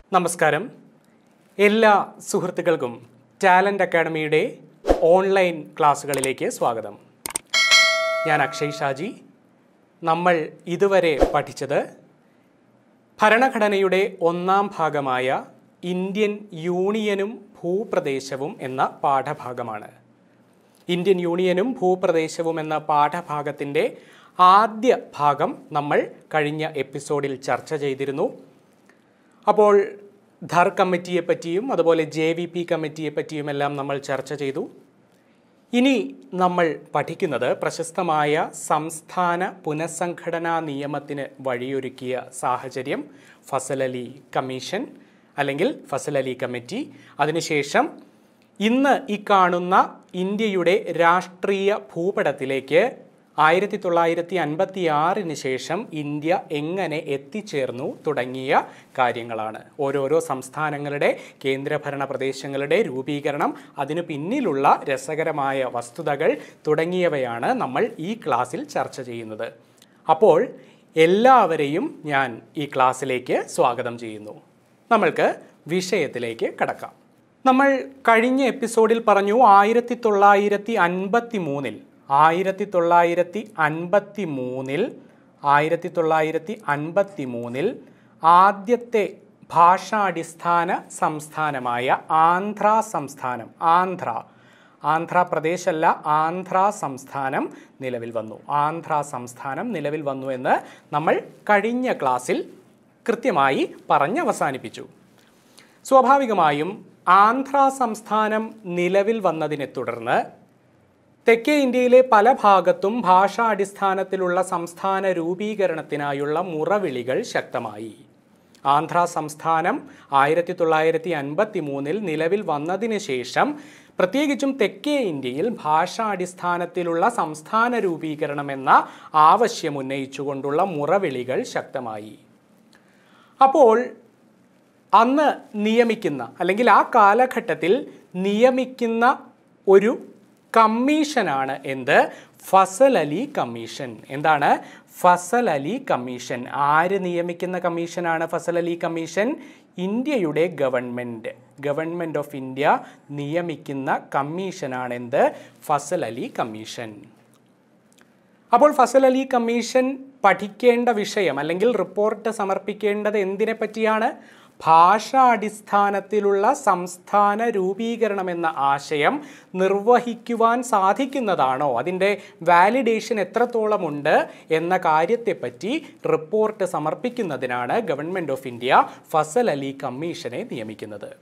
നമസ്കാരം എല്ലാ സുഹൃത്തുക്കൾക്കും ടാലൻ്റ് അക്കാഡമിയുടെ ഓൺലൈൻ ക്ലാസ്സുകളിലേക്ക് സ്വാഗതം ഞാൻ അക്ഷയ് ഷാജി നമ്മൾ ഇതുവരെ പഠിച്ചത് ഭരണഘടനയുടെ ഒന്നാം ഭാഗമായ ഇന്ത്യൻ യൂണിയനും ഭൂപ്രദേശവും എന്ന പാഠഭാഗമാണ് ഇന്ത്യൻ യൂണിയനും ഭൂപ്രദേശവും എന്ന പാഠഭാഗത്തിൻ്റെ ആദ്യ ഭാഗം നമ്മൾ കഴിഞ്ഞ എപ്പിസോഡിൽ ചർച്ച ചെയ്തിരുന്നു അപ്പോൾ ധർ കമ്മിറ്റിയെ പറ്റിയും അതുപോലെ ജെ വി പി കമ്മിറ്റിയെ പറ്റിയുമെല്ലാം നമ്മൾ ചർച്ച ചെയ്തു ഇനി നമ്മൾ പഠിക്കുന്നത് പ്രശസ്തമായ സംസ്ഥാന പുനഃസംഘടനാ നിയമത്തിന് വഴിയൊരുക്കിയ സാഹചര്യം ഫസലലി കമ്മീഷൻ അല്ലെങ്കിൽ ഫസലലി കമ്മിറ്റി അതിനുശേഷം ഇന്ന് ഈ കാണുന്ന ഇന്ത്യയുടെ രാഷ്ട്രീയ ഭൂപടത്തിലേക്ക് ആയിരത്തി തൊള്ളായിരത്തി അൻപത്തി ആറിന് ശേഷം ഇന്ത്യ എങ്ങനെ എത്തിച്ചേർന്നു തുടങ്ങിയ കാര്യങ്ങളാണ് ഓരോരോ സംസ്ഥാനങ്ങളുടെ കേന്ദ്രഭരണ പ്രദേശങ്ങളുടെ രൂപീകരണം അതിനു പിന്നിലുള്ള രസകരമായ വസ്തുതകൾ തുടങ്ങിയവയാണ് നമ്മൾ ഈ ക്ലാസ്സിൽ ചർച്ച ചെയ്യുന്നത് അപ്പോൾ എല്ലാവരെയും ഞാൻ ഈ ക്ലാസ്സിലേക്ക് സ്വാഗതം ചെയ്യുന്നു നമ്മൾക്ക് വിഷയത്തിലേക്ക് കടക്കാം നമ്മൾ കഴിഞ്ഞ എപ്പിസോഡിൽ പറഞ്ഞു ആയിരത്തി തൊള്ളായിരത്തി അൻപത്തി മൂന്നിൽ ആയിരത്തി തൊള്ളായിരത്തി അൻപത്തി മൂന്നിൽ ആയിരത്തി തൊള്ളായിരത്തി അൻപത്തി മൂന്നിൽ ആദ്യത്തെ ഭാഷാടിസ്ഥാന സംസ്ഥാനമായ ആന്ധ്ര സംസ്ഥാനം ആന്ധ്ര ആന്ധ്രാപ്രദേശ് അല്ല ആന്ധ്ര സംസ്ഥാനം നിലവിൽ വന്നു ആന്ധ്ര സംസ്ഥാനം നിലവിൽ വന്നു എന്ന് നമ്മൾ കഴിഞ്ഞ ക്ലാസ്സിൽ കൃത്യമായി പറഞ്ഞ് അവസാനിപ്പിച്ചു സ്വാഭാവികമായും ആന്ധ്ര സംസ്ഥാനം നിലവിൽ വന്നതിനെ തുടർന്ന് തെക്കേ ഇന്ത്യയിലെ പല ഭാഗത്തും ഭാഷാടിസ്ഥാനത്തിലുള്ള സംസ്ഥാന രൂപീകരണത്തിനായുള്ള മുറവിളികൾ ശക്തമായി ആന്ധ്ര സംസ്ഥാനം ആയിരത്തി തൊള്ളായിരത്തി അൻപത്തി മൂന്നിൽ നിലവിൽ വന്നതിന് ശേഷം പ്രത്യേകിച്ചും തെക്കേ ഇന്ത്യയിൽ ഭാഷാടിസ്ഥാനത്തിലുള്ള സംസ്ഥാന രൂപീകരണം എന്ന ആവശ്യം ഉന്നയിച്ചുകൊണ്ടുള്ള മുറവിളികൾ ശക്തമായി അപ്പോൾ അന്ന് നിയമിക്കുന്ന അല്ലെങ്കിൽ ആ കാലഘട്ടത്തിൽ നിയമിക്കുന്ന ഒരു കമ്മീഷനാണ് എന്ത് ഫസൽ അലി കമ്മീഷൻ എന്താണ് ഫസൽ അലി കമ്മീഷൻ ആര് നിയമിക്കുന്ന കമ്മീഷനാണ് ഫസൽ അലി കമ്മീഷൻ ഇന്ത്യയുടെ ഗവൺമെൻറ് ഗവൺമെൻറ് ഓഫ് ഇന്ത്യ നിയമിക്കുന്ന കമ്മീഷനാണ് എന്ത് ഫസൽ അലി കമ്മീഷൻ അപ്പോൾ ഫസൽ അലി കമ്മീഷൻ പഠിക്കേണ്ട വിഷയം അല്ലെങ്കിൽ റിപ്പോർട്ട് സമർപ്പിക്കേണ്ടത് എന്തിനെ പറ്റിയാണ് ഭാഷാടിസ്ഥാനത്തിലുള്ള സംസ്ഥാന രൂപീകരണം എന്ന ആശയം നിർവഹിക്കുവാൻ സാധിക്കുന്നതാണോ അതിൻ്റെ വാലിഡേഷൻ എത്രത്തോളമുണ്ട് എന്ന കാര്യത്തെപ്പറ്റി റിപ്പോർട്ട് സമർപ്പിക്കുന്നതിനാണ് government of India Fazal Ali കമ്മീഷനെ നിയമിക്കുന്നത്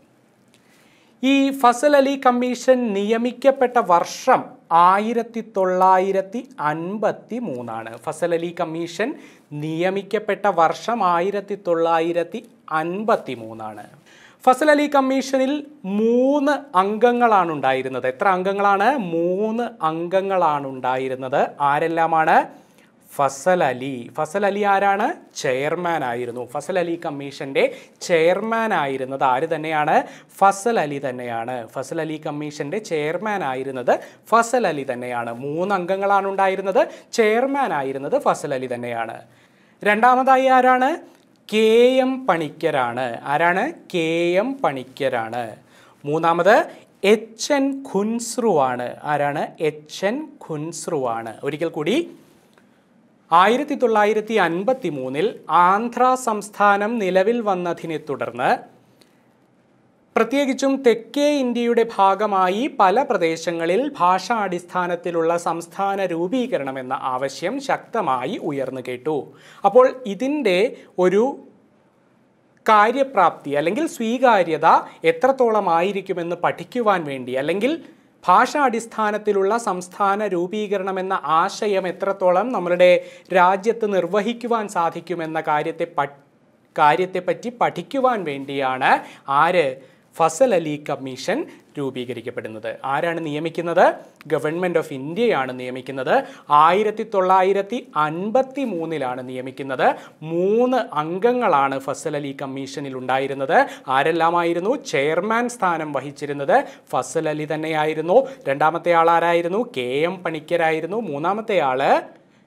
ഈ ഫസൽ അലി കമ്മീഷൻ നിയമിക്കപ്പെട്ട വർഷം ആയിരത്തി തൊള്ളായിരത്തി അൻപത്തി മൂന്നാണ് ഫസൽ അലി കമ്മീഷൻ നിയമിക്കപ്പെട്ട വർഷം ആയിരത്തി തൊള്ളായിരത്തി അൻപത്തി മൂന്നാണ് ഫസൽ അലി കമ്മീഷനിൽ മൂന്ന് അംഗങ്ങളാണ് ഉണ്ടായിരുന്നത് എത്ര അംഗങ്ങളാണ് മൂന്ന് അംഗങ്ങളാണ് ഉണ്ടായിരുന്നത് ആരെല്ലാമാണ് ഫസൽ അലി ഫസൽ അലി ആരാണ് ചെയർമാൻ ആയിരുന്നു ഫസൽ അലി കമ്മീഷൻ്റെ ചെയർമാൻ ആയിരുന്നത് ആര് തന്നെയാണ് ഫസൽ അലി തന്നെയാണ് ഫസൽ അലി കമ്മീഷൻ്റെ ചെയർമാൻ ആയിരുന്നത് ഫസൽ അലി തന്നെയാണ് മൂന്ന് അംഗങ്ങളാണ് ഉണ്ടായിരുന്നത് ചെയർമാൻ ആയിരുന്നത് ഫസൽ അലി തന്നെയാണ് രണ്ടാമതായി ആരാണ് കെ എം പണിക്കരാണ് ആരാണ് കെ എം പണിക്കരാണ് മൂന്നാമത് എച്ച് എൻ ഖുൻസ്രു ആണ് ആരാണ് എച്ച് എൻ ഖുൻസ്രു ആണ് ഒരിക്കൽ കൂടി ആയിരത്തി തൊള്ളായിരത്തി അൻപത്തി മൂന്നിൽ ആന്ധ്ര സംസ്ഥാനം നിലവിൽ വന്നതിനെ തുടർന്ന് പ്രത്യേകിച്ചും തെക്കേ ഇന്ത്യയുടെ ഭാഗമായി പല പ്രദേശങ്ങളിൽ ഭാഷാടിസ്ഥാനത്തിലുള്ള സംസ്ഥാന രൂപീകരണം എന്ന ആവശ്യം ശക്തമായി ഉയർന്നു കേട്ടു അപ്പോൾ ഇതിൻ്റെ ഒരു കാര്യപ്രാപ്തി അല്ലെങ്കിൽ സ്വീകാര്യത എത്രത്തോളമായിരിക്കുമെന്ന് പഠിക്കുവാൻ വേണ്ടി അല്ലെങ്കിൽ ഭാഷാടിസ്ഥാനത്തിലുള്ള സംസ്ഥാന രൂപീകരണം എന്ന ആശയം എത്രത്തോളം നമ്മളുടെ രാജ്യത്ത് നിർവഹിക്കുവാൻ സാധിക്കുമെന്ന കാര്യത്തെ പ കാര്യത്തെപ്പറ്റി പഠിക്കുവാൻ വേണ്ടിയാണ് ആര് ഫസൽ അലി കമ്മീഷൻ രൂപീകരിക്കപ്പെടുന്നത് ആരാണ് നിയമിക്കുന്നത് ഗവൺമെൻറ് ഓഫ് ഇന്ത്യയാണ് നിയമിക്കുന്നത് ആയിരത്തി തൊള്ളായിരത്തി അൻപത്തി മൂന്നിലാണ് നിയമിക്കുന്നത് മൂന്ന് അംഗങ്ങളാണ് ഫസൽ അലി കമ്മീഷനിൽ ഉണ്ടായിരുന്നത് ആരെല്ലാമായിരുന്നു ചെയർമാൻ സ്ഥാനം വഹിച്ചിരുന്നത് ഫസൽ അലി തന്നെയായിരുന്നു രണ്ടാമത്തെ ആൾ ആരായിരുന്നു കെ എം പണിക്കരായിരുന്നു മൂന്നാമത്തെ ആള്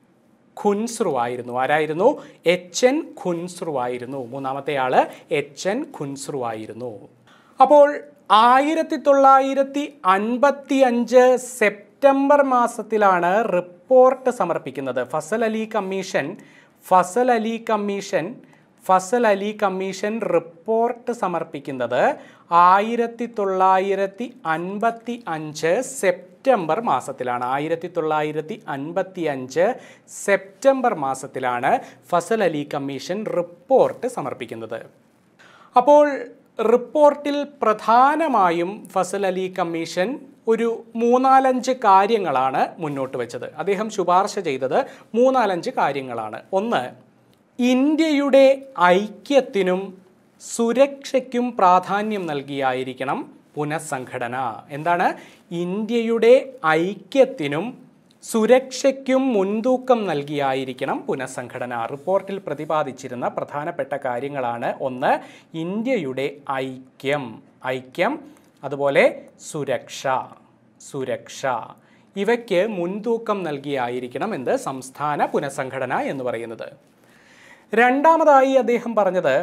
ഖുൻസ്രു ആയിരുന്നു ആരായിരുന്നു എച്ച് എൻ ഖുൻസ്രു ആയിരുന്നു മൂന്നാമത്തെ ആള് എച്ച് എൻ ഖുൻസ്രു ആയിരുന്നു അപ്പോൾ ആയിരത്തി തൊള്ളായിരത്തി അൻപത്തി അഞ്ച് സെപ്റ്റംബർ മാസത്തിലാണ് റിപ്പോർട്ട് സമർപ്പിക്കുന്നത് Fazal Ali commission Fazal Ali commission Fazal Ali commission report സമർപ്പിക്കുന്നത് ആയിരത്തി തൊള്ളായിരത്തി അൻപത്തി അഞ്ച് സെപ്റ്റംബർ മാസത്തിലാണ് ആയിരത്തി തൊള്ളായിരത്തി അൻപത്തി അഞ്ച് സെപ്റ്റംബർ മാസത്തിലാണ് ഫസൽ അലി കമ്മീഷൻ റിപ്പോർട്ട് സമർപ്പിക്കുന്നത് അപ്പോൾ റിപ്പോർട്ടിൽ പ്രധാനമായും ഫസൽ അലി കമ്മീഷൻ ഒരു മൂന്നാലഞ്ച് കാര്യങ്ങളാണ് മുന്നോട്ട് വെച്ചത് അദ്ദേഹം ശുപാർശ ചെയ്തത് മൂന്നാലഞ്ച് കാര്യങ്ങളാണ് ഒന്ന് ഇന്ത്യയുടെ ഐക്യത്തിനും സുരക്ഷയ്ക്കും പ്രാധാന്യം നൽകിയായിരിക്കണം പുനഃസംഘടന എന്താണ് ഇന്ത്യയുടെ ഐക്യത്തിനും സുരക്ഷയ്ക്കും മുൻതൂക്കം നൽകിയായിരിക്കണം പുനഃസംഘടന റിപ്പോർട്ടിൽ പ്രതിപാദിച്ചിരുന്ന പ്രധാനപ്പെട്ട കാര്യങ്ങളാണ് ഒന്ന് ഇന്ത്യയുടെ ഐക്യം ഐക്യം അതുപോലെ സുരക്ഷ സുരക്ഷ ഇവയ്ക്ക് മുൻതൂക്കം നൽകിയായിരിക്കണം എന്ത് സംസ്ഥാന പുനഃസംഘടന എന്ന് പറയുന്നത് രണ്ടാമതായി അദ്ദേഹം പറഞ്ഞത്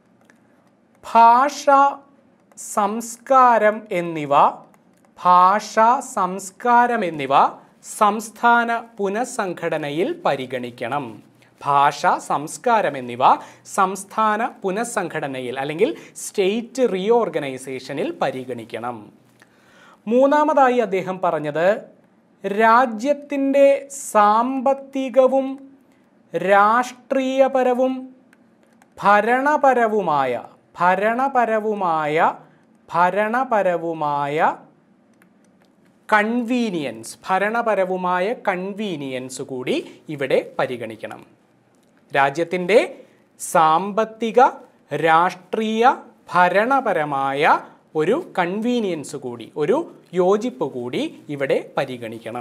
ഭാഷ സംസ്കാരം എന്നിവ ഭാഷ സംസ്കാരം എന്നിവ സംസ്ഥാന പുനഃസംഘടനയിൽ പരിഗണിക്കണം ഭാഷ സംസ്കാരം എന്നിവ സംസ്ഥാന പുനഃസംഘടനയിൽ അല്ലെങ്കിൽ സ്റ്റേറ്റ് റീഓർഗനൈസേഷനിൽ പരിഗണിക്കണം മൂന്നാമതായി അദ്ദേഹം പറഞ്ഞത് രാജ്യത്തിൻ്റെ സാമ്പത്തികവും രാഷ്ട്രീയപരവും ഭരണപരവുമായ ഭരണപരവുമായ ഭരണപരവുമായ കൺവീനിയൻസ് ഭരണപരവുമായ കൺവീനിയൻസ് കൂടി ഇവിടെ പരിഗണിക്കണം രാജ്യത്തിൻ്റെ സാമ്പത്തിക രാഷ്ട്രീയ ഭരണപരമായ ഒരു കൺവീനിയൻസ് കൂടി ഒരു യോജിപ്പ് കൂടി ഇവിടെ പരിഗണിക്കണം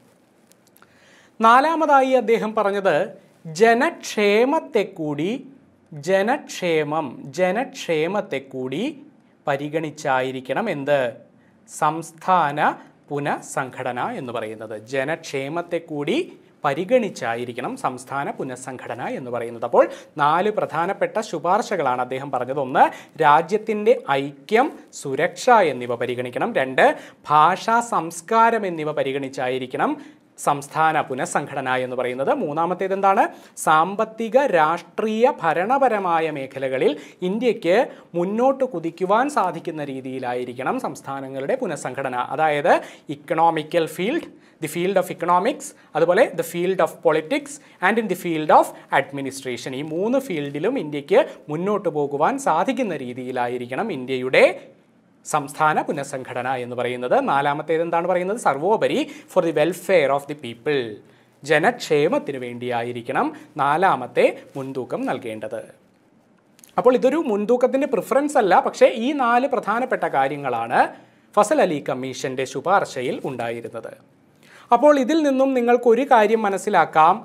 നാലാമതായി അദ്ദേഹം പറഞ്ഞത് ജനക്ഷേമത്തെ കൂടി ജനക്ഷേമം ജനക്ഷേമത്തെ കൂടി പരിഗണിച്ചായിരിക്കണം എന്ത് സംസ്ഥാന പുനഃസംഘടന എന്ന് പറയുന്നത് ജനക്ഷേമത്തെ കൂടി പരിഗണിച്ചായിരിക്കണം സംസ്ഥാന പുനഃസംഘടന എന്ന് പറയുന്നത് അപ്പോൾ നാല് പ്രധാനപ്പെട്ട ശുപാർശകളാണ് അദ്ദേഹം പറഞ്ഞത് ഒന്ന് രാജ്യത്തിൻ്റെ ഐക്യം സുരക്ഷ എന്നിവ പരിഗണിക്കണം രണ്ട് ഭാഷാ സംസ്കാരം എന്നിവ പരിഗണിച്ചായിരിക്കണം സംസ്ഥാന പുനഃസംഘടന എന്ന് പറയുന്നത് മൂന്നാമത്തേത് എന്താണ് സാമ്പത്തിക രാഷ്ട്രീയ ഭരണപരമായ മേഖലകളിൽ ഇന്ത്യക്ക് മുന്നോട്ട് കുതിക്കുവാൻ സാധിക്കുന്ന രീതിയിലായിരിക്കണം സംസ്ഥാനങ്ങളുടെ പുനഃസംഘടന അതായത് economical field the field of economics അതുപോലെ the field of politics and in the field of administration ഈ മൂന്ന് ഫീൽഡിലും ഇന്ത്യക്ക് മുന്നോട്ട് പോകുവാൻ സാധിക്കുന്ന രീതിയിലായിരിക്കണം ഇന്ത്യയുടെ സംസ്ഥാന പുനഃസംഘടന എന്ന് പറയുന്നത് നാലാമത്തേത് എന്താണ് പറയുന്നത് സർവോപരി for the welfare of the people ജനക്ഷേമത്തിന് വേണ്ടിയായിരിക്കണം നാലാമത്തെ മുൻതൂക്കം നൽകേണ്ടത് അപ്പോൾ ഇതൊരു മുൻതൂക്കത്തിൻ്റെ പ്രിഫറൻസ് അല്ല പക്ഷേ ഈ നാല് പ്രധാനപ്പെട്ട കാര്യങ്ങളാണ് ഫസൽ അലി കമ്മീഷൻ്റെ ശുപാർശയിൽ ഉണ്ടായിരുന്നത് അപ്പോൾ ഇതിൽ നിന്നും നിങ്ങൾക്ക് ഒരു കാര്യം മനസ്സിലാക്കാം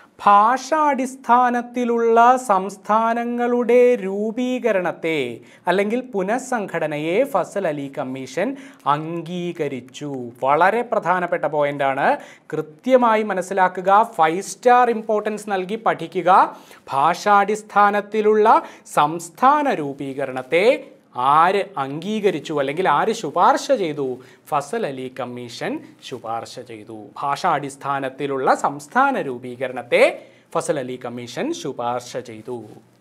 ഭാഷാടിസ്ഥാനത്തിലുള്ള സംസ്ഥാനങ്ങളുടെ രൂപീകരണത്തെ അല്ലെങ്കിൽ പുനഃസംഘടനയെ ഫസൽ അലി കമ്മീഷൻ അംഗീകരിച്ചു വളരെ പ്രധാനപ്പെട്ട പോയിന്റാണ് കൃത്യമായി മനസ്സിലാക്കുക ഫൈവ് സ്റ്റാർ ഇമ്പോർട്ടൻസ് നൽകി പഠിക്കുക ഭാഷാടിസ്ഥാനത്തിലുള്ള സംസ്ഥാന രൂപീകരണത്തെ ആര് അംഗീകരിച്ചു അല്ലെങ്കിൽ ആര് ശുപാർശ ചെയ്തു ഫസൽ അലി കമ്മീഷൻ ശുപാർശ ചെയ്തു ഭാഷാടിസ്ഥാനത്തിലുള്ള സംസ്ഥാന രൂപീകരണത്തെ ഫസൽ അലി കമ്മീഷൻ ശുപാർശ ചെയ്തു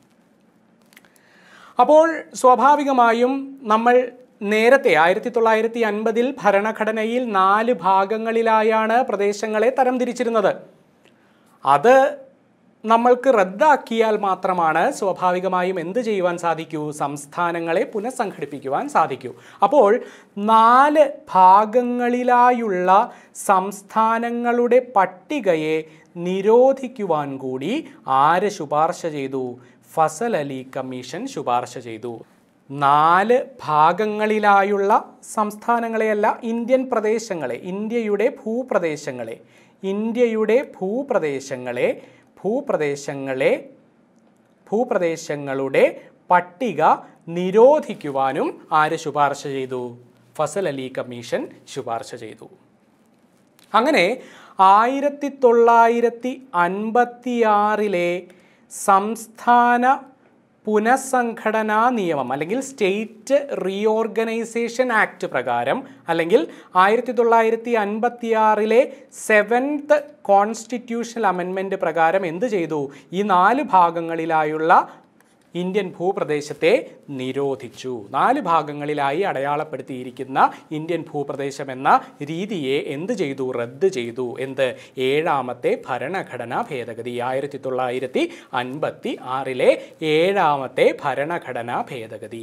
അപ്പോൾ സ്വാഭാവികമായും നമ്മൾ നേരത്തെ ആയിരത്തി തൊള്ളായിരത്തി അൻപതിൽ ഭരണഘടനയിൽ നാല് ഭാഗങ്ങളിലായാണ് പ്രദേശങ്ങളെ തരംതിരിച്ചിരുന്നത് അത് നമ്മൾക്ക് റദ്ദാക്കിയാൽ മാത്രമാണ് സ്വാഭാവികമായും എന്ത് ചെയ്യുവാൻ സാധിക്കൂ സംസ്ഥാനങ്ങളെ പുനഃസംഘടിപ്പിക്കുവാൻ സാധിക്കൂ അപ്പോൾ നാല് ഭാഗങ്ങളിലായുള്ള സംസ്ഥാനങ്ങളുടെ പട്ടികയെ നിരോധിക്കുവാൻ കൂടി ആര് ശുപാർശ ചെയ്തു ഫസൽ അലി കമ്മീഷൻ ശുപാർശ ചെയ്തു നാല് ഭാഗങ്ങളിലായുള്ള സംസ്ഥാനങ്ങളെയല്ല ഇന്ത്യൻ പ്രദേശങ്ങളെ ഇന്ത്യയുടെ ഭൂപ്രദേശങ്ങളെ ഇന്ത്യയുടെ ഭൂപ്രദേശങ്ങളെ ഭൂപ്രദേശങ്ങളെ ഭൂപ്രദേശങ്ങളുടെ പട്ടിക നിരോധിക്കുവാനും ആര് ശുപാർശ ചെയ്തു ഫസൽ അലി കമ്മീഷൻ ശുപാർശ ചെയ്തു അങ്ങനെ ആയിരത്തി തൊള്ളായിരത്തി അൻപത്തിയാറിലെ സംസ്ഥാന പുനഃസംഘടനാ നിയമം അല്ലെങ്കിൽ സ്റ്റേറ്റ് റീഓർഗനൈസേഷൻ ആക്ട് പ്രകാരം അല്ലെങ്കിൽ ആയിരത്തി തൊള്ളായിരത്തി അൻപത്തിയാറിലെ സെവൻത്ത് കോൺസ്റ്റിറ്റ്യൂഷണൽ അമെൻമെൻറ്റ് പ്രകാരം എന്ത് ചെയ്തു ഈ നാല് ഭാഗങ്ങളിലായുള്ള ഇന്ത്യൻ ഭൂപ്രദേശത്തെ നിരോധിച്ചു നാല് ഭാഗങ്ങളിലായി അടയാളപ്പെടുത്തിയിരിക്കുന്ന ഇന്ത്യൻ ഭൂപ്രദേശം എന്ന രീതിയെ എന്ത് ചെയ്തു റദ്ദ് ചെയ്തു എന്ത് ഏഴാമത്തെ ഭരണഘടനാ ഭേദഗതി ആയിരത്തി തൊള്ളായിരത്തി അൻപത്തി ആറിലെ ഏഴാമത്തെ ഭരണഘടനാ ഭേദഗതി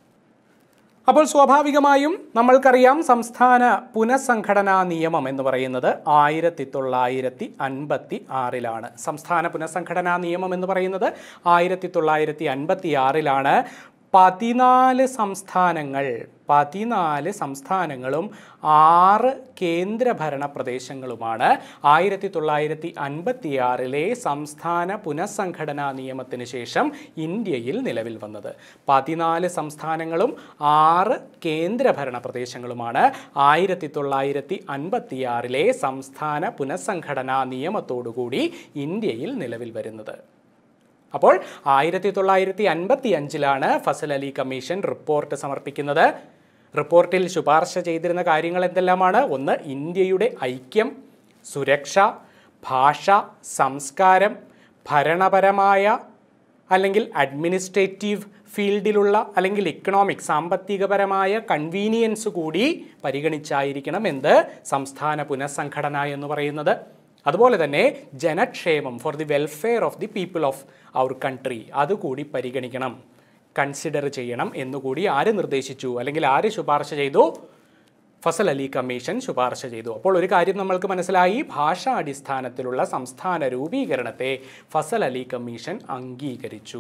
അപ്പോൾ സ്വാഭാവികമായും നമ്മൾക്കറിയാം സംസ്ഥാന പുനഃസംഘടനാ നിയമം എന്ന് പറയുന്നത് ആയിരത്തി തൊള്ളായിരത്തി അൻപത്തി ആറിലാണ് സംസ്ഥാന പുനഃസംഘടനാ നിയമം എന്ന് പറയുന്നത് ആയിരത്തി തൊള്ളായിരത്തി അൻപത്തി ആറിലാണ് പതിനാല് സംസ്ഥാനങ്ങൾ പതിനാല് സംസ്ഥാനങ്ങളും ആറ് കേന്ദ്രഭരണ പ്രദേശങ്ങളുമാണ് ആയിരത്തി തൊള്ളായിരത്തി അൻപത്തിയാറിലെ സംസ്ഥാന പുനഃസംഘടനാ നിയമത്തിന് ശേഷം ഇന്ത്യയിൽ നിലവിൽ വന്നത് പതിനാല് സംസ്ഥാനങ്ങളും ആറ് കേന്ദ്രഭരണ പ്രദേശങ്ങളുമാണ് ആയിരത്തി തൊള്ളായിരത്തി അൻപത്തിയാറിലെ സംസ്ഥാന പുനഃസംഘടനാ നിയമത്തോടുകൂടി ഇന്ത്യയിൽ നിലവിൽ വരുന്നത് അപ്പോൾ ആയിരത്തി തൊള്ളായിരത്തി അൻപത്തി അഞ്ചിലാണ് ഫസൽ അലി കമ്മീഷൻ റിപ്പോർട്ട് സമർപ്പിക്കുന്നത് റിപ്പോർട്ടിൽ ശുപാർശ ചെയ്തിരുന്ന കാര്യങ്ങൾ എന്തെല്ലാമാണ് ഒന്ന് ഇന്ത്യയുടെ ഐക്യം സുരക്ഷ ഭാഷ സംസ്കാരം ഭരണപരമായ അല്ലെങ്കിൽ അഡ്മിനിസ്ട്രേറ്റീവ് ഫീൽഡിലുള്ള അല്ലെങ്കിൽ ഇക്കണോമിക് സാമ്പത്തികപരമായ കൺവീനിയൻസ് കൂടി പരിഗണിച്ചായിരിക്കണം എന്ത് സംസ്ഥാന പുനഃസംഘടന എന്ന് പറയുന്നത് അതുപോലെ തന്നെ ജനക്ഷേമം for the welfare of the people of our country അതുകൂടി പരിഗണിക്കണം കൺസിഡർ ചെയ്യണം എന്നുകൂടി ആര് നിർദ്ദേശിച്ചു അല്ലെങ്കിൽ ആര് ശുപാർശ ചെയ്തു ഫസൽ അലി കമ്മീഷൻ ശുപാർശ ചെയ്തു അപ്പോൾ ഒരു കാര്യം നമ്മൾക്ക് മനസ്സിലായി ഭാഷാ അടിസ്ഥാനത്തിലുള്ള സംസ്ഥാന രൂപീകരണത്തെ ഫസൽ അലി കമ്മീഷൻ അംഗീകരിച്ചു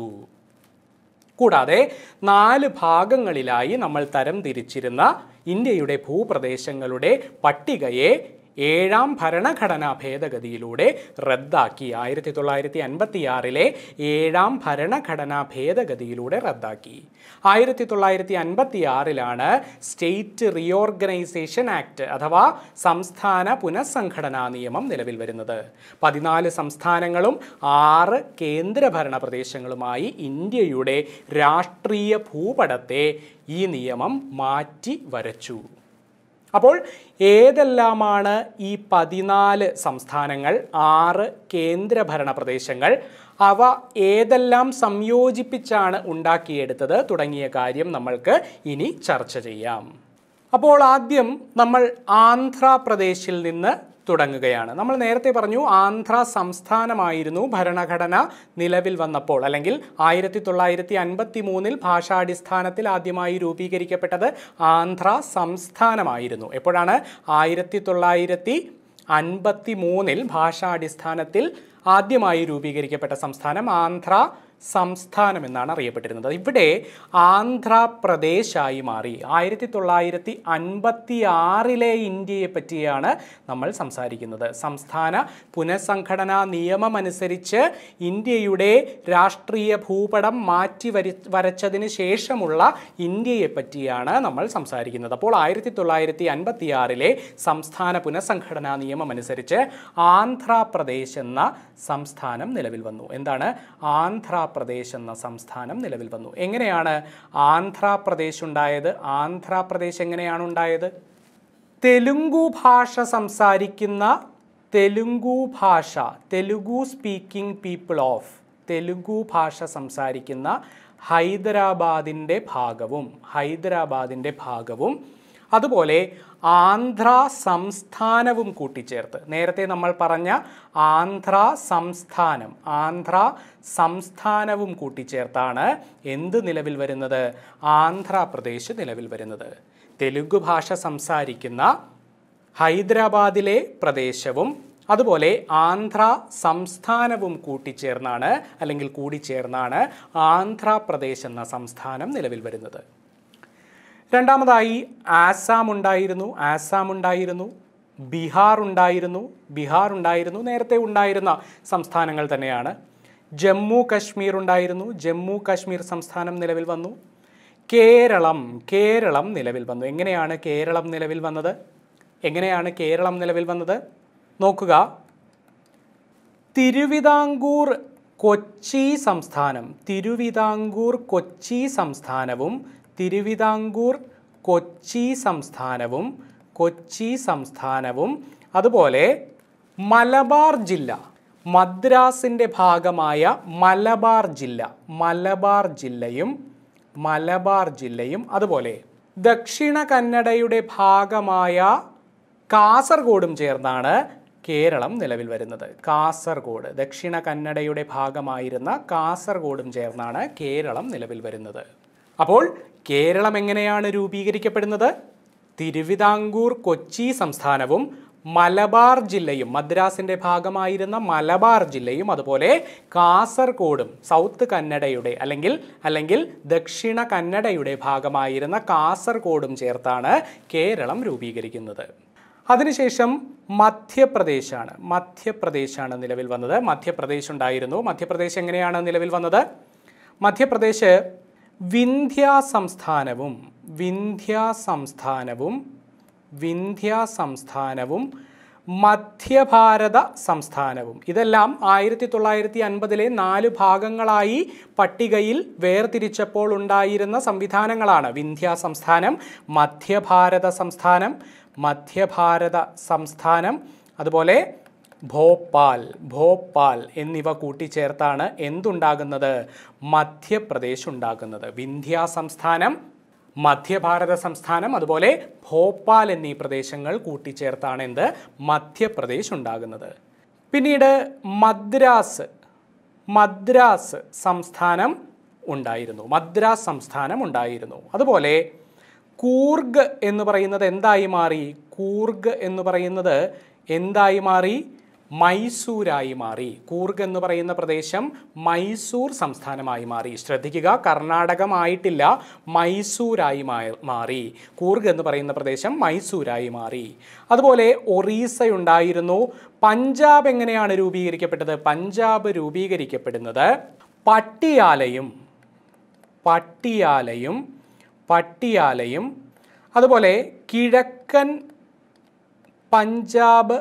കൂടാതെ നാല് ഭാഗങ്ങളിലായി നമ്മൾ തരം തിരിച്ചിരുന്ന ഇന്ത്യയുടെ ഭൂപ്രദേശങ്ങളുടെ പട്ടികയെ ഏഴാം ഭരണഘടനാ ഭേദഗതിയിലൂടെ റദ്ദാക്കി ആയിരത്തി തൊള്ളായിരത്തി അൻപത്തിയാറിലെ ഏഴാം ഭരണഘടനാ ഭേദഗതിയിലൂടെ റദ്ദാക്കി ആയിരത്തി തൊള്ളായിരത്തി അൻപത്തിയാറിലാണ് സ്റ്റേറ്റ് റീഓർഗനൈസേഷൻ ആക്ട് അഥവാ സംസ്ഥാന പുനഃസംഘടനാ നിയമം നിലവിൽ വരുന്നത് പതിനാല് സംസ്ഥാനങ്ങളും ആറ് കേന്ദ്രഭരണ പ്രദേശങ്ങളുമായി ഇന്ത്യയുടെ രാഷ്ട്രീയ ഭൂപടത്തെ ഈ നിയമം മാറ്റി വരച്ചു അപ്പോൾ ഏതെല്ലാമാണ് ഈ പതിനാല് സംസ്ഥാനങ്ങൾ ആറ് കേന്ദ്രഭരണ പ്രദേശങ്ങൾ അവ ഏതെല്ലാം സംയോജിപ്പിച്ചാണ് ഉണ്ടാക്കിയെടുത്തത് തുടങ്ങിയ കാര്യം നമ്മൾക്ക് ഇനി ചർച്ച ചെയ്യാം അപ്പോൾ ആദ്യം നമ്മൾ ആന്ധ്രാപ്രദേശിൽ നിന്ന് തുടങ്ങുകയാണ് നമ്മൾ നേരത്തെ പറഞ്ഞു ആന്ധ്ര സംസ്ഥാനമായിരുന്നു ഭരണഘടന നിലവിൽ വന്നപ്പോൾ അല്ലെങ്കിൽ ആയിരത്തി തൊള്ളായിരത്തി അൻപത്തി മൂന്നിൽ ഭാഷാടിസ്ഥാനത്തിൽ ആദ്യമായി രൂപീകരിക്കപ്പെട്ടത് ആന്ധ്ര സംസ്ഥാനമായിരുന്നു എപ്പോഴാണ് ആയിരത്തി തൊള്ളായിരത്തി അൻപത്തി മൂന്നിൽ ഭാഷാടിസ്ഥാനത്തിൽ ആദ്യമായി രൂപീകരിക്കപ്പെട്ട സംസ്ഥാനം ആന്ധ്ര സംസ്ഥാനം എന്നാണ് അറിയപ്പെട്ടിരുന്നത് ഇവിടെ ആന്ധ്രാപ്രദേശായി മാറി ആയിരത്തി തൊള്ളായിരത്തി അൻപത്തി ആറിലെ ഇന്ത്യയെ പറ്റിയാണ് നമ്മൾ സംസാരിക്കുന്നത് സംസ്ഥാന പുനഃസംഘടനാ നിയമമനുസരിച്ച് ഇന്ത്യയുടെ രാഷ്ട്രീയ ഭൂപടം മാറ്റി വരി വരച്ചതിന് ശേഷമുള്ള ഇന്ത്യയെ പറ്റിയാണ് നമ്മൾ സംസാരിക്കുന്നത് അപ്പോൾ ആയിരത്തി തൊള്ളായിരത്തി അൻപത്തി ആറിലെ സംസ്ഥാന പുനഃസംഘടനാ നിയമമനുസരിച്ച് ആന്ധ്രാപ്രദേശ് എന്ന സംസ്ഥാനം നിലവിൽ വന്നു എന്താണ് ആന്ധ്രാപ്രദേശ് എന്ന സംസ്ഥാനം നിലവിൽ വന്നു എങ്ങനെയാണ് ആന്ധ്രാപ്രദേശ് ഉണ്ടായത് ആന്ധ്രാപ്രദേശ് എങ്ങനെയാണ് ഉണ്ടായത് തെലുങ്കു ഭാഷ സംസാരിക്കുന്ന തെലുങ്കു ഭാഷ Telugu speaking people of Telugu ഭാഷ സംസാരിക്കുന്ന ഹൈദരാബാദിൻ്റെ ഭാഗവും ഹൈദരാബാദിൻ്റെ ഭാഗവും അതുപോലെ ആന്ധ്ര സംസ്ഥാനവും കൂട്ടിച്ചേർത്ത് നേരത്തെ നമ്മൾ പറഞ്ഞ ആന്ധ്ര സംസ്ഥാനം ആന്ധ്ര സംസ്ഥാനവും കൂട്ടിച്ചേർത്താണ് എന്ത് നിലവിൽ വരുന്നത് ആന്ധ്രാപ്രദേശ് നിലവിൽ വരുന്നത് തെലുങ്ക് ഭാഷ സംസാരിക്കുന്ന ഹൈദരാബാദിലെ പ്രദേശവും അതുപോലെ ആന്ധ്ര സംസ്ഥാനവും കൂട്ടിച്ചേർന്നാണ് അല്ലെങ്കിൽ കൂടിച്ചേർന്നാണ് ആന്ധ്രാപ്രദേശ് എന്ന സംസ്ഥാനം നിലവിൽ വരുന്നത് രണ്ടാമതായി ആസാം ഉണ്ടായിരുന്നു ആസാം ഉണ്ടായിരുന്നു ബീഹാർ ഉണ്ടായിരുന്നു ബീഹാർ ഉണ്ടായിരുന്നു നേരത്തെ ഉണ്ടായിരുന്ന സംസ്ഥാനങ്ങൾ തന്നെയാണ് ജമ്മു കശ്മീർ ഉണ്ടായിരുന്നു ജമ്മു കശ്മീർ സംസ്ഥാനം നിലവിൽ വന്നു കേരളം കേരളം നിലവിൽ വന്നു എങ്ങനെയാണ് കേരളം നിലവിൽ വന്നത് എങ്ങനെയാണ് കേരളം നിലവിൽ വന്നത് നോക്കുക തിരുവിതാംകൂർ കൊച്ചി സംസ്ഥാനം തിരുവിതാംകൂർ കൊച്ചി സംസ്ഥാനവും തിരുവിതാംകൂർ കൊച്ചി സംസ്ഥാനവും കൊച്ചി സംസ്ഥാനവും അതുപോലെ മലബാർ ജില്ല മദ്രാസിൻ്റെ ഭാഗമായ മലബാർ ജില്ല മലബാർ ജില്ലയും മലബാർ ജില്ലയും അതുപോലെ ദക്ഷിണ കന്നഡയുടെ ഭാഗമായ കാസർഗോഡും ചേർന്നാണ് കേരളം നിലവിൽ വരുന്നത് കാസർഗോഡ് ദക്ഷിണ കന്നഡയുടെ ഭാഗമായിരുന്ന കാസർഗോഡും ചേർന്നാണ് കേരളം നിലവിൽ വരുന്നത് അപ്പോൾ കേരളം എങ്ങനെയാണ് രൂപീകരിക്കപ്പെടുന്നത് തിരുവിതാംകൂർ കൊച്ചി സംസ്ഥാനവും മലബാർ ജില്ലയും മദ്രാസിൻ്റെ ഭാഗമായിരുന്ന മലബാർ ജില്ലയും അതുപോലെ കാസർഗോഡും സൗത്ത് കന്നഡയുടെ അല്ലെങ്കിൽ അല്ലെങ്കിൽ ദക്ഷിണ കന്നഡയുടെ ഭാഗമായിരുന്ന കാസർഗോഡും ചേർത്താണ് കേരളം രൂപീകരിക്കുന്നത് അതിനുശേഷം മധ്യപ്രദേശാണ് മധ്യപ്രദേശാണ് നിലവിൽ വന്നത് മധ്യപ്രദേശ് ഉണ്ടായിരുന്നു മധ്യപ്രദേശ് എങ്ങനെയാണ് നിലവിൽ വന്നത് മധ്യപ്രദേശ് വിന്ധ്യ സംസ്ഥാനവും വിന്ധ്യ സംസ്ഥാനവും വിന്ധ്യ സംസ്ഥാനവും മധ്യഭാരത സംസ്ഥാനവും ഇതെല്ലാം ആയിരത്തി തൊള്ളായിരത്തി അൻപതിലെ നാല് ഭാഗങ്ങളായി പട്ടികയിൽ വേർതിരിച്ചപ്പോൾ ഉണ്ടായിരുന്ന സംവിധാനങ്ങളാണ് വിന്ധ്യ സംസ്ഥാനം മധ്യഭാരത സംസ്ഥാനം മധ്യഭാരത സംസ്ഥാനം അതുപോലെ ഭോപ്പാൽ ഭോപ്പാൽ എന്നിവ കൂട്ടിച്ചേർത്താണ് എന്തുണ്ടാകുന്നത് മധ്യപ്രദേശ് ഉണ്ടാകുന്നത് വിന്ധ്യ സംസ്ഥാനം മധ്യഭാരത സംസ്ഥാനം അതുപോലെ ഭോപ്പാൽ എന്നീ പ്രദേശങ്ങൾ കൂട്ടിച്ചേർത്താണ് എന്ത് മധ്യപ്രദേശ് ഉണ്ടാകുന്നത് പിന്നീട് മദ്രാസ് മദ്രാസ് സംസ്ഥാനം ഉണ്ടായിരുന്നു മദ്രാസ് സംസ്ഥാനം ഉണ്ടായിരുന്നു അതുപോലെ കൂർഗ് എന്ന് പറയുന്നത് എന്തായി മാറി കൂർഗ് എന്ന് പറയുന്നത് എന്തായി മാറി മൈസൂരായി മാറി കൂർഗ് എന്ന് പറയുന്ന പ്രദേശം മൈസൂർ സംസ്ഥാനമായി മാറി ശ്രദ്ധിക്കുക കർണാടകമായിട്ടില്ല മൈസൂരായി മാ- മാറി കൂർഗ് എന്ന് പറയുന്ന പ്രദേശം മൈസൂരായി മാറി അതുപോലെ ഒറീസ ഉണ്ടായിരുന്നു പഞ്ചാബ് എങ്ങനെയാണ് രൂപീകരിക്കപ്പെട്ടത് പഞ്ചാബ് രൂപീകരിക്കപ്പെടുന്നത് പട്ടിയാലയും പട്ടിയാലയും പട്ടിയാലയും അതുപോലെ കിഴക്കൻ പഞ്ചാബ്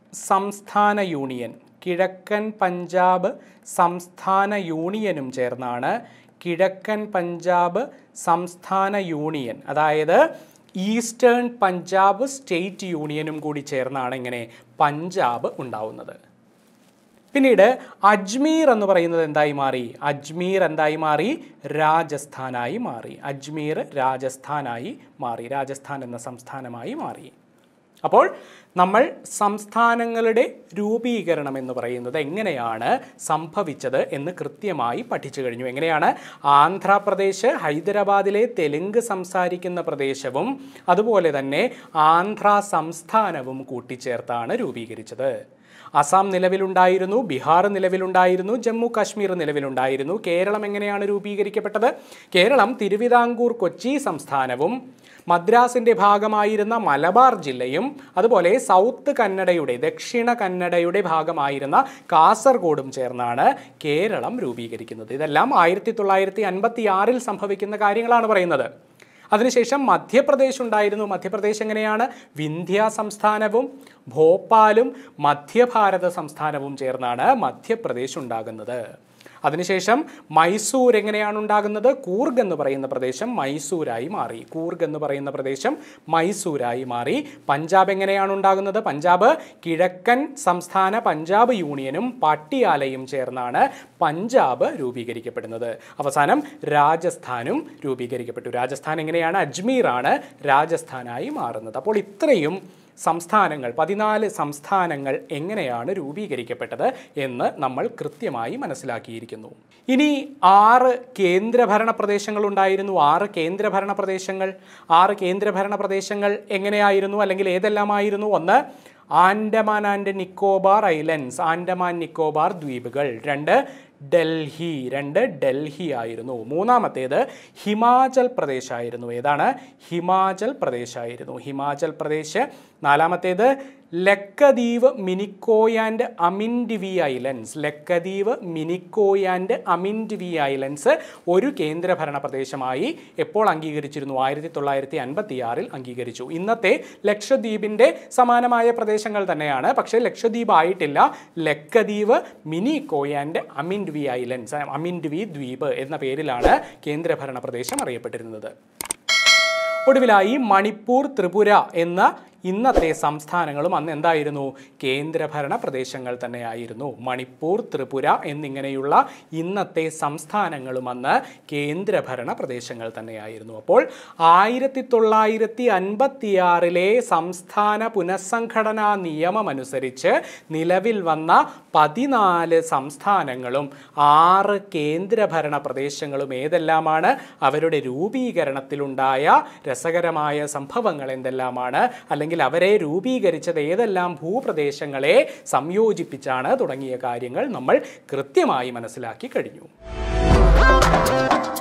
സംസ്ഥാന യൂണിയൻ കിഴക്കൻ പഞ്ചാബ് സംസ്ഥാന യൂണിയനും ചേർന്നാണ് കിഴക്കൻ പഞ്ചാബ് സംസ്ഥാന യൂണിയൻ അതായത് ഈസ്റ്റേൺ പഞ്ചാബ് സ്റ്റേറ്റ് യൂണിയനും കൂടി ചേർന്നാണ് ഇങ്ങനെ പഞ്ചാബ് ഉണ്ടാവുന്നത് പിന്നീട് അജ്മീർ എന്ന് പറയുന്നത് എന്തായി മാറി അജ്മീർ എന്തായി മാറി രാജസ്ഥാനായി മാറി അജ്മീർ രാജസ്ഥാനായി മാറി രാജസ്ഥാൻ എന്ന സംസ്ഥാനമായി മാറി അപ്പോൾ നമ്മൾ സംസ്ഥാനങ്ങളുടെ രൂപീകരണം എന്ന് പറയുന്നത് എങ്ങനെയാണ് സംഭവിച്ചത് എന്ന് കൃത്യമായി പഠിച്ചു കഴിഞ്ഞു എങ്ങനെയാണ് ആന്ധ്രാപ്രദേശ് ഹൈദരാബാദിലെ തെലുങ്ക് സംസാരിക്കുന്ന പ്രദേശവും അതുപോലെ തന്നെ ആന്ധ്ര സംസ്ഥാനവും കൂട്ടിച്ചേർത്താണ് രൂപീകരിച്ചത് അസം നിലവിലുണ്ടായിരുന്നു ബീഹാർ നിലവിലുണ്ടായിരുന്നു ജമ്മു കാശ്മീർ നിലവിലുണ്ടായിരുന്നു കേരളം എങ്ങനെയാണ് രൂപീകരിക്കപ്പെട്ടത് കേരളം തിരുവിതാംകൂർ കൊച്ചി സംസ്ഥാനവും മദ്രാസിൻ്റെ ഭാഗമായിരുന്ന മലബാർ ജില്ലയും അതുപോലെ സൗത്ത് കന്നഡയുടെ ദക്ഷിണ കന്നഡയുടെ ഭാഗമായിരുന്ന കാസർഗോഡും ചേർന്നാണ് കേരളം രൂപീകരിക്കുന്നത് ഇതെല്ലാം ആയിരത്തി തൊള്ളായിരത്തി അൻപത്തി ആറിൽ സംഭവിക്കുന്ന കാര്യങ്ങളാണ് പറയുന്നത് അതിനുശേഷം മധ്യപ്രദേശ് ഉണ്ടായിരുന്നു മധ്യപ്രദേശ് എങ്ങനെയാണ് വിന്ധ്യ സംസ്ഥാനവും ഭോപ്പാലും മധ്യഭാരത സംസ്ഥാനവും ചേർന്നാണ് മധ്യപ്രദേശ് ഉണ്ടാകുന്നത് അതിനുശേഷം മൈസൂർ എങ്ങനെയാണ് ഉണ്ടാകുന്നത് കൂർഗ് എന്ന് പറയുന്ന പ്രദേശം മൈസൂരായി മാറി കൂർഗ് എന്ന് പറയുന്ന പ്രദേശം മൈസൂരായി മാറി പഞ്ചാബ് എങ്ങനെയാണ് ഉണ്ടാകുന്നത് പഞ്ചാബ് കിഴക്കൻ സംസ്ഥാന പഞ്ചാബ് യൂണിയനും പട്ടിയാലയും ചേർന്നാണ് പഞ്ചാബ് രൂപീകരിക്കപ്പെടുന്നത് അവസാനം രാജസ്ഥാനും രൂപീകരിക്കപ്പെട്ടു രാജസ്ഥാൻ എങ്ങനെയാണ് അജ്മീറാണ് രാജസ്ഥാനായി മാറുന്നത് അപ്പോൾ ഇത്രയും സംസ്ഥാനങ്ങൾ പതിനാല് സംസ്ഥാനങ്ങൾ എങ്ങനെയാണ് രൂപീകരിക്കപ്പെട്ടത് എന്ന് നമ്മൾ കൃത്യമായി മനസ്സിലാക്കിയിരിക്കുന്നു ഇനി ആറ് കേന്ദ്രഭരണ പ്രദേശങ്ങൾ ഉണ്ടായിരുന്നു ആറ് കേന്ദ്രഭരണ പ്രദേശങ്ങൾ ആറ് കേന്ദ്രഭരണ പ്രദേശങ്ങൾ എങ്ങനെയായിരുന്നു അല്ലെങ്കിൽ ഏതെല്ലാമായിരുന്നു ഒന്ന് ആൻഡമാൻ ആൻഡ് നിക്കോബാർ ഐലൻഡ്സ് ആൻഡമാൻ നിക്കോബാർ ദ്വീപുകൾ രണ്ട് ഡൽഹി രണ്ട് ഡൽഹി ആയിരുന്നു മൂന്നാമത്തേത് ഹിമാചൽ പ്രദേശ് ആയിരുന്നു ഏതാണ് ഹിമാചൽ പ്രദേശ് ആയിരുന്നു ഹിമാചൽ പ്രദേശ് നാലാമത്തേത് Laccadive Minicoy and Amindivi islands Laccadive Minicoy and Amindivi islands ഒരു കേന്ദ്രഭരണ പ്രദേശമായി എപ്പോൾ അംഗീകരിച്ചിരുന്നു ആയിരത്തി തൊള്ളായിരത്തി അൻപത്തി ആറിൽ അംഗീകരിച്ചു ഇന്നത്തെ ലക്ഷദ്വീപിൻ്റെ സമാനമായ പ്രദേശങ്ങൾ തന്നെയാണ് പക്ഷേ ലക്ഷദ്വീപ് ആയിട്ടില്ല ലക്കദ്വീപ് മിനിക്കോയ് ആൻഡ് അമിൻഡ്വി ഐലൻഡ്സ് അമിൻഡ്വി ദ്വീപ് എന്ന പേരിലാണ് കേന്ദ്രഭരണ പ്രദേശം അറിയപ്പെട്ടിരുന്നത് ഒടുവിലായി മണിപ്പൂർ ത്രിപുര എന്ന ഇന്നത്തെ സംസ്ഥാനങ്ങളും അന്ന് എന്തായിരുന്നു കേന്ദ്രഭരണ പ്രദേശങ്ങൾ തന്നെയായിരുന്നു മണിപ്പൂർ ത്രിപുര എന്നിങ്ങനെയുള്ള ഇന്നത്തെ സംസ്ഥാനങ്ങളും അന്ന് കേന്ദ്രഭരണ പ്രദേശങ്ങൾ തന്നെയായിരുന്നു അപ്പോൾ ആയിരത്തി തൊള്ളായിരത്തി അൻപത്തിയാറിലെ സംസ്ഥാന പുനഃസംഘടനാ നിയമമനുസരിച്ച് നിലവിൽ വന്ന പതിനാല് സംസ്ഥാനങ്ങളും ആറ് കേന്ദ്രഭരണ പ്രദേശങ്ങളും ഏതെല്ലാമാണ് അവരുടെ രൂപീകരണത്തിലുണ്ടായ രസകരമായ സംഭവങ്ങൾ എന്തെല്ലാമാണ് അല്ലെങ്കിൽ അവരെ രൂപീകരിച്ചത് ഏതെല്ലാം ഭൂപ്രദേശങ്ങളെ സംയോജിപ്പിച്ചാണ് തുടങ്ങിയ കാര്യങ്ങൾ നമ്മൾ കൃത്യമായി മനസ്സിലാക്കി കഴിഞ്ഞു